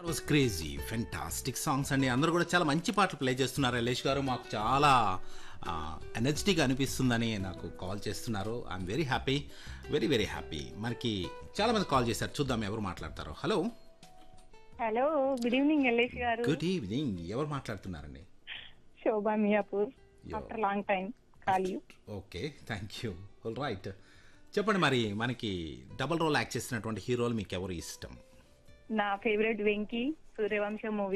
Was crazy fantastic songs అండి అందరూ కూడా చాలా మంచి పాటలు ప్లే చేస్తున్నారు యలేష్ గారు మాకు చాలా ఎనర్జెటిక్గా అనిపిస్తుందని నాకు కాల్ చేస్తున్నారు I'm very happy very very happy మనకి చాలా మంది కాల్ చేశారు చూద్దాం ఎవరు మాట్లాడతారు hello hello good evening Yellesh గారు గుడ్ ఈవినింగ్ ఎవరు మాట్లాడుతున్నారండి Shobha Miyapur Yo. After long time call you okay thank you all right చెప్పండి మరి మనకి డబుల్ రోల్ యాక్ట్ చేసినటువంటి హీరోలు మీకు ఎవరు ఇష్టం నా ఫేవరెట్ వెంకీ సూర్యవంశం మూవీ